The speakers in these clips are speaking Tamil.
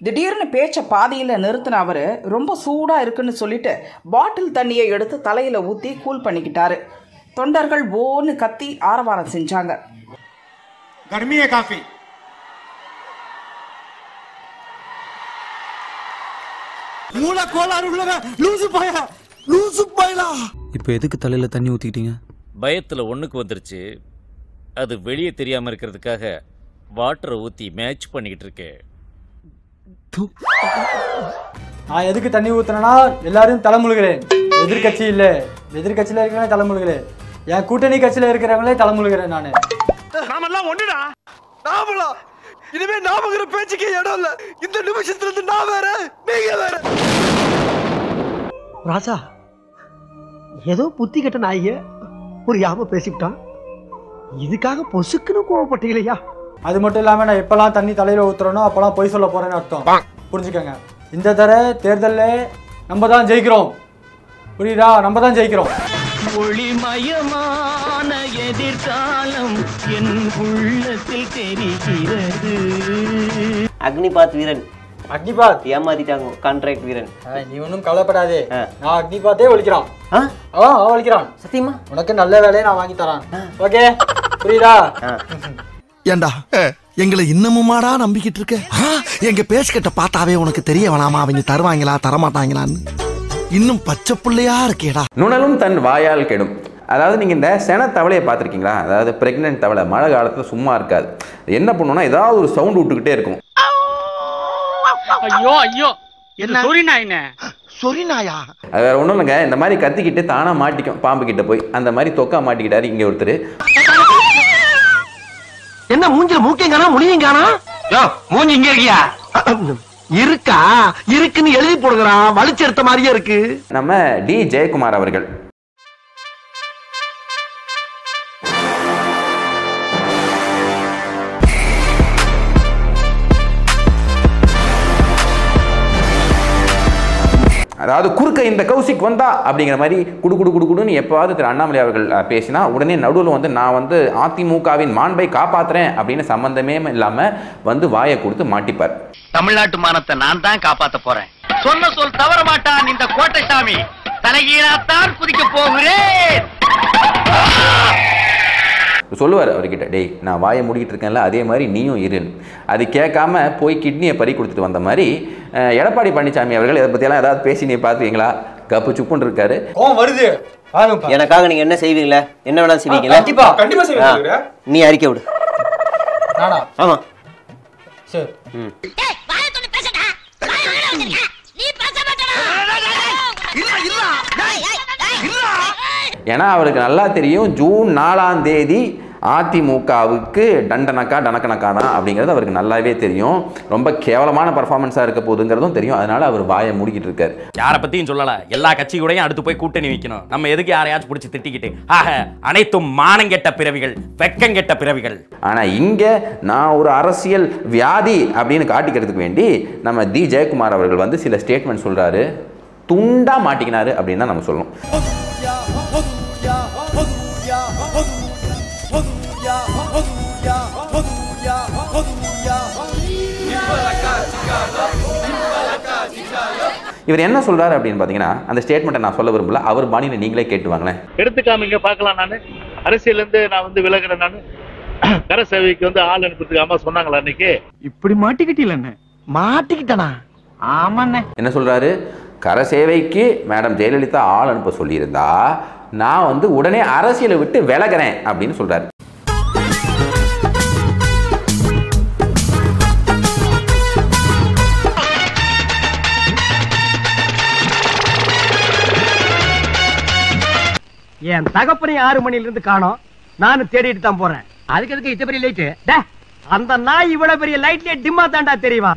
திடீர்னு பேச்ச பாதியில நிறுத்தின அவரு ரொம்ப சூடா இருக்குன்னு சொல்லிட்டு பாட்டில் தண்ணியை எடுத்து தலையில ஊத்தி கூல் பண்ணிக்கிட்டாரு தொண்டர்கள் ஓன்னு கத்தி ஆரவாரம் செஞ்சாங்க गर्मी है काफी மூல கோளாறு உள்ளவ லூசு பாயா லூசு பாயலா இப்போ எதுக்கு தலையில தண்ணி ஊத்திக்கிட்டீங்க பயத்தில் ஒன்றுக்கு வந்துருச்சு அது வெளியே தெரியாமல் இருக்கிறதுக்காக வாட்டரை ஊற்றி மேட்ச் பண்ணிக்கிட்டு இருக்கேன் நான் எதுக்கு தண்ணி ஊத்துனேன்னா எல்லாரும் தலைமுழுகிறேன் எதிர்கட்சி இல்ல எதிர்கட்சியில இருக்கிறவங்க தலைமுழுகிறேன் என் கூட்டணி கட்சியில இருக்கிறவங்களே தலைமுழுகிறேன் நான் நாமெல்லாம் ஒண்ணுடா நாமளா இனிமே நாமங்கிற பேச்சுக்கே இடம் இல்ல இந்த நிமிஷத்துல இருந்து நான் வேற நீங்க வேற ராசா ஏதோ புத்தி கெட்ட நாய்க புரியாம பேசிவிட்டான் இதுக்காக பொசுக்குன்னு கோவப்பட்டீங்களையா அது மட்டும் இல்லாம நான் எப்பெல்லாம் தண்ணி தலையில ஊத்துறனோ அப்பெல்லாம் பொய் சொல்ல போறேன்னு அர்த்தம் புரிஞ்சுக்கங்க இந்த தர தேர்தல்ல நம்ம தான் ஜெயிக்கிறோம் புரியுதா நம்ம தான் ஜெயிக்கிறோம் ஒளிமயமான எதிர்காலம் என் உள்ளத்தில் தெரிகிறது அக்னிபாத் வீரன் அக்னிபாத் ஏமாத்திட்டாங்க கான்ட்ராக்ட் வீரன் ஏய், நீ ஒன்றும் கவலைப்படாதே ஆ. நான் அக்னிபாத்தே ஒழிக்கிறான் ஆ? ஆ அவன் ஒழிக்கிறான் சத்தியமா உனக்கு நல்ல வேலையை நான் வாங்கி தரான் ஓகே புரியுதா ஏண்டா எங்களை இன்னமுமாடா நம்பிக்கிட்டு இருக்க ஆ, எங்க பேசிக்கிட்ட பார்த்தாவே உனக்கு தெரிய வேணாமா அவங்க தருவாங்களா தரமாட்டாங்களான்னு இன்னும் பச்சை புள்ளையா இருக்கேடா நுணலும் தன் வாயால் கெடும் அதாவது நீங்கள் இந்த சென தவளையை பார்த்துருக்கீங்களா அதாவது பிரெக்னென்ட் தவளை மழை காலத்தில் சும்மா இருக்காது என்ன பண்ணுன்னா ஏதாவது ஒரு சவுண்ட் விட்டுக்கிட்டே இருக்கும் ஐயோ ஐயோ என்ன சொரினா என்ன சொரிநாயா அது வேற ஒன்றும் இல்லைங்க இந்த மாதிரி கத்திக்கிட்டு தானாக மாட்டிக்கும் பாம்பு கிட்ட போய் அந்த மாதிரி தொக்கா மாட்டிக்கிட்டாரு இங்கே ஒருத்தர் என்ன மூஞ்சில மூக்கையும் காணா முடியும் காணா மூஞ்சி இங்க இருக்கியா இருக்கா இருக்குன்னு எழுதி போடுகிறான் வலிச்சு எடுத்த மாதிரியே இருக்கு நம்ம டி ஜெயக்குமார் அவர்கள் அதாவது குறுக்க இந்த கௌசிக் வந்தா அப்படிங்கிற மாதிரி குடு குடு குடு குடுன்னு எப்போவாவது திரு அண்ணாமலை அவர்கள் அஹ், பேசினா உடனே நடுவில் வந்து நான் வந்து அதிமுகவின் மாண்பை காப்பாத்துறேன் அப்படின்னு சம்பந்தமே இல்லாம வந்து வாயை கொடுத்து மாட்டிப்பார் தமிழ்நாட்டு மானத்தை நான் தான் காப்பாத்த போறேன் சொன்ன சொல் தவற மாட்டான் இந்த கோட்டை சாமி தலைகீழாத்தான் குதிக்க போகிறேன் சொல்லுவார் அவர்கிட்ட டேய் நான் வாயை மூடிக்கிட்டு இருக்கேன்ல அதே மாதிரி நீயும் இரு அது கேட்காம போய் கிட்னியை பறி கொடுத்துட்டு வந்த மாதிரி அஹ், எடப்பாடி பழனிசாமி அவர்கள் இதை பற்றியெல்லாம் ஏதாவது பேசி நீ பார்த்துக்கீங்களா கப்பு சுப்புன்னு இருக்காரு கோவம் வருது பாருங்கப்பா. எனக்காக நீங்க என்ன செய்வீங்களா என்ன வேணாலும் செய்வீங்களா கண்டிப்பா கண்டிப்பா ஆ. நீ அறிக்கை விடு நானா ஆமா சரி ஏன்னா அவருக்கு நல்லா தெரியும் ஜூன் நாலாம் தேதி அதிமுகவுக்கு டண்டனக்கா டனக்கனக்கா தான் அப்படிங்கிறது அவருக்கு நல்லாவே தெரியும் ரொம்ப கேவலமான பர்ஃபார்மன்ஸாக இருக்க போகுதுங்கிறதும் தெரியும் அதனால அவர் வாயை மூடிக்கிட்டு இருக்காரு யாரை பத்தியும் சொல்லல எல்லா கட்சிகூடையும் அடுத்து போய் கூட்டணி வைக்கணும் நம்ம எதுக்கு யாரையாச்சும் பிடிச்சி திட்டிக்கிட்டு ஆக அனைத்தும் மானங்கெட்ட பிறவிகள் வெக்கங்கெட்ட பிறவிகள் ஆனால் இங்கே நான் ஒரு அரசியல் வியாதி அப்படின்னு காட்டிக்கிறதுக்கு வேண்டி நம்ம டி ஜெயக்குமார் அவர்கள் வந்து சில ஸ்டேட்மெண்ட் சொல்கிறாரு துண்டா மாட்டிக்கினாரு அப்படின்னு தான் நம்ம சொல்லணும் இவர் என்ன சொல்றாரு அப்படின்னு பார்த்தீங்கன்னா அந்த ஸ்டேட்மெண்ட்டை நான் சொல்ல விரும்பல அவர் பாணியில் நீங்களே கேட்டு வாங்களேன் எடுத்து காமிங்க பார்க்கலாம் நானு அரசியல் இருந்து நான் வந்து விலகிறேன் நானு கர சேவைக்கு வந்து ஆள் அனுப்புறதுக்கு அம்மா சொன்னாங்களா அன்னைக்கு இப்படி மாட்டிக்கிட்டீங்களே மாட்டிக்கிட்டனா ஆமாண்ணே என்ன சொல்றாரு கர சேவைக்கு மேடம் ஜெயலலிதா ஆள் அனுப்ப சொல்லியிருந்தா நான் வந்து உடனே அரசியலை விட்டு விலகிறேன் அப்படின்னு சொல்றாரு என் தகப்பனையும் ஆறு மணில இருந்து காணோம் நானும் தேடிட்டு தான் போறேன் அதுக்கு எதுக்கு இத்த பெரிய லைட்டு அந்த நாய் இவ்வளவு பெரிய லைட்லயே டிம்மா தாண்டா தெரியுமா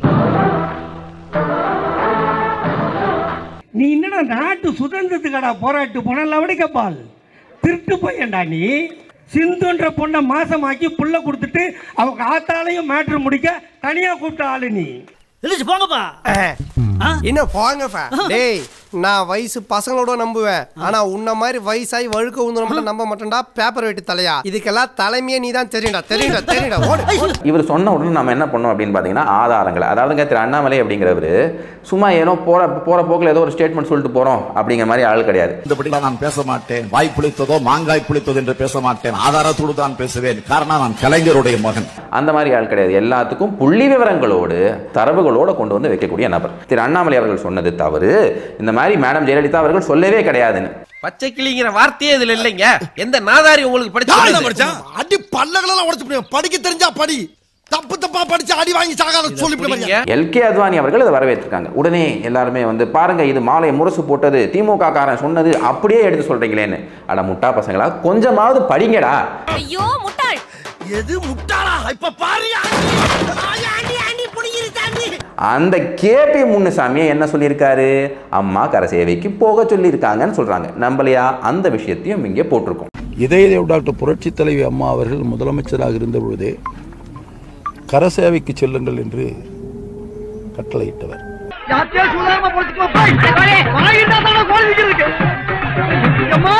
நீ என்னடா நாட்டு சுதந்திரத்துக்கடா போராட்டு போன லவடிக்கப்பால் திருட்டு பையன்டா நீ சிந்துன்ற பொண்ணை மாசமாக்கி புள்ள கொடுத்துட்டு அவங்க ஆத்தாலையும் மேட்ரு முடிக்க தனியா கூப்பிட்ட ஆளு நீ என்ன போங்கப்பா டேய் நான் வயசு பசங்களோட நம்புவேன் ஆனா உன்ன மாதிரி வயசாகி வழுக்க உந்து மட்டும் நம்ப மாட்டேன்டா பேப்பர் வெட்டி தலையா இதுக்கெல்லாம் தலைமையே நீ தான் தெரியும்டா தெரியும்டா தெரியும்டா ஓடு ஓடு. இவர் சொன்ன உடனே நம்ம என்ன பண்ணோம் அப்படின்னு பார்த்தீங்கன்னா ஆதாரங்கள் அதாவதுங்க திரு அண்ணாமலை அப்படிங்கிறவர் சும்மா ஏனோ போற போற போக்கில் ஏதோ ஒரு ஸ்டேட்மெண்ட் சொல்லிட்டு போறோம் அப்படிங்கிற மாதிரி ஆள் கிடையாது இந்தபடிலாம் நான் பேச மாட்டேன் வாய் புளித்ததோ மாங்காய் புளித்ததோ என்று பேச மாட்டேன் ஆதாரத்தோடு தான் பேசுவேன் காரணம் நான் கலைஞருடைய மகன் அந்த மாதிரி ஆள் கிடையாது எல்லாத்துக்கும் புள்ளி விவரங்களோடு தரவுகளோட கொண்டு வந்து வைக்கக்கூடிய நபர் திரு அண்ணாமலை அவர்கள் சொன்னது தவறு இந்த மாதிரி மேடம் ஜெயலலிதா அவர்கள் சொல்லவே கிடையாதுன்னு பச்சை கிளிங்கிற வார்த்தையே இதுல இல்லைங்க எந்த நாதாரி உங்களுக்கு யாருடா படிச்சு படிச்சான்? அடி பல்லகளெல்லாம் உடைச்சு போடுவேன். படிக்க தெரிஞ்சா படி தப்பு தப்பா படிச்சு அடி வாங்கி சாகாத சொல்லி எல்கே அத்வானி அவர்கள் இதை வரவேற்றிருக்காங்க உடனே எல்லாருமே வந்து பாருங்க இது மாலை முரசு போட்டது திமுக காரன் சொன்னது அப்படியே எடுத்து சொல்றீங்களேன்னு அட முட்டா பசங்களா கொஞ்சமாவது படிங்கடா ஐயோ முட்டாள் எது முட்டாளா இப்ப பாரியா அந்த கேபி முன்னுசாமியை என்ன சொல்லியிருக்காரு அம்மா கரை சேவைக்கு போக சொல்லியிருக்காங்கன்னு சொல்றாங்க நம்மளையா அந்த விஷயத்தையும் இங்கே போட்டிருக்கோம் இதயதேவ் டாக்டர் புரட்சி தலைவி அம்மா அவர்கள் முதலமைச்சராக இருந்த பொழுதே கரசேவைக்கு செல்லுங்கள் என்று கட்டளையிட்டவர் யாத்தியா சுதாரணமா பொழைச்சுக்கோ போய் வாங்கிட்டா தானே கோழி விக்கிறதுக்கு அம்மா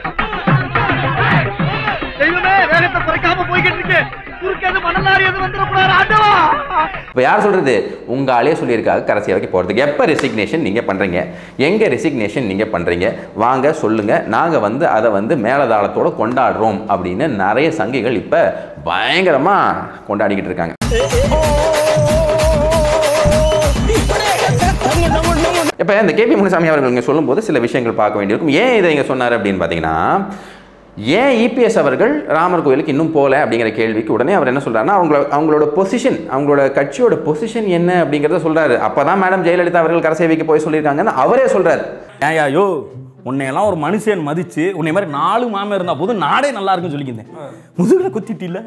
தெய்வமே வேகத்தை குறைக்காம போய்கிட்டு இருக்கு குறுக்கேது மணலாரி எது வந்துடக்கூடாது ஆண்டவா இப்போ யார் சொல்றது உங்க ஆளே சொல்லியிருக்காங்க கரை சேவைக்கு போகிறதுக்கு எப்போ ரெசிக்னேஷன் நீங்கள் பண்ணுறீங்க எங்கே ரெசிக்னேஷன் நீங்கள் பண்ணுறீங்க வாங்க சொல்லுங்க நாங்கள் வந்து அதை வந்து மேலதாளத்தோட கொண்டாடுறோம் அப்படின்னு நிறைய சங்கிகள் இப்போ பயங்கரமாக கொண்டாடிக்கிட்டு இருக்காங்க இப்போ இந்த கேபி முனுசாமி அவர்கள் இங்கே சொல்லும்போது சில விஷயங்கள் பார்க்க வேண்டியிருக்கும் ஏன் இதை இங்கே சொன்னார் அப்படின்னு பார்த்தீங்கன்னா ஏன் இபிஎஸ் அவர்கள் ராமர் கோயிலுக்கு இன்னும் போகல அப்படிங்கிற கேள்விக்கு உடனே அவர் என்ன சொல்றாருன்னா அவங்கள அவங்களோட பொசிஷன் அவங்களோட கட்சியோட பொசிஷன் என்ன அப்படிங்கிறத சொல்றாரு அப்பதான் மேடம் ஜெயலலிதா அவர்கள் கரசேவைக்கு போய் சொல்லியிருக்காங்கன்னு அவரே சொல்றாரு ஏயா யோ உன்னையெல்லாம் ஒரு மனுஷன் மதிச்சு உன்னை மாதிரி நாலு மாமன் இருந்தா போதும் நாடே நல்லா இருக்குன்னு சொல்லிக்கிறேன் முதுகுல குத்திட்டு இல்ல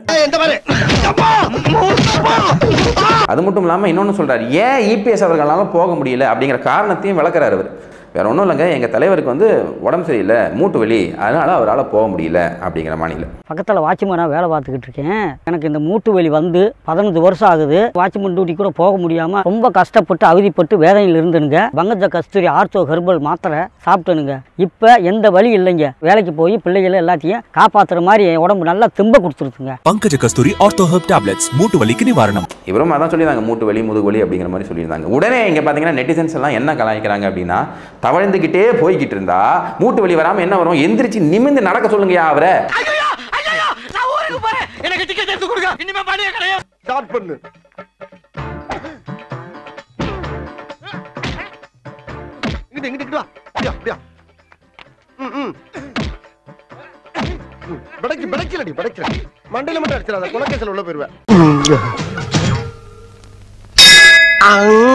அது மட்டும் இல்லாமல் இன்னொன்று சொல்றாரு ஏன் இபிஎஸ் அவர்களால போக முடியல அப்படிங்கிற காரணத்தையும் விளக்குறாரு அவர் வேற ஒன்றும் இல்லைங்க எங்கள் தலைவருக்கு வந்து உடம்பு சரியில்லை மூட்டு வலி அதனால அவரால் போக முடியல அப்படிங்கிற மாநிலம் பக்கத்தில் வாட்ச்மேனாக வேலை பார்த்துக்கிட்டு இருக்கேன் எனக்கு இந்த மூட்டு வலி வந்து பதினஞ்சு வருஷம் ஆகுது வாட்ச்மேன் டியூட்டி கூட போக முடியாமல் ரொம்ப கஷ்டப்பட்டு அவதிப்பட்டு வேதனையில் இருந்தனுங்க பங்கஜ கஸ்தூரி ஆர்த்தோ ஹெர்பல் மாத்திரை சாப்பிட்டனுங்க இப்போ எந்த வலி இல்லைங்க வேலைக்கு போய் பிள்ளைகளை எல்லாத்தையும் காப்பாற்றுற மாதிரி என் உடம்பு நல்லா திம்ப கொடுத்துருக்குங்க Pankaja Kasthuri ortho herb tablets மூட்டு வலிக்கு நிவாரணம் இவரும் அதான் சொல்லியிருந்தாங்க மூட்டு வலி முதுகு வலி அப்படிங்கிற மாதிரி சொல்லியிருந்தாங்க உடனே இங்கே பார்த்தீங்கன்னா நெட்டிசன்ஸ் எல்லாம் என்ன கலாய்க்கிறாங்க அப்படின்னா தவழ்ந்துக்கிட்டே போய்கிட்டு இருந்தா மூட்டு வலி வராமல் என்ன வரும் எந்திரிச்சு நிமிந்து நடக்க சொல்லுங்கயா அவரை நான் ஊருக்கு போறேன் எனக்கு டிக்கெட் எடுத்து கொடுங்க இனிமே பணியே கிடையாது ஸ்டார்ட் பண்ணு இங்கிட்டு இங்கிட்டு இங்கிட்டு வா அப்படியா அப்படியா ம் ம் ம், பிடைக்கு பிடைக்கலடி பிடைக்கல மண்டையில மட்டும் அடிச்சிடாத குலக்கேசல் உள்ள போயிருவேன்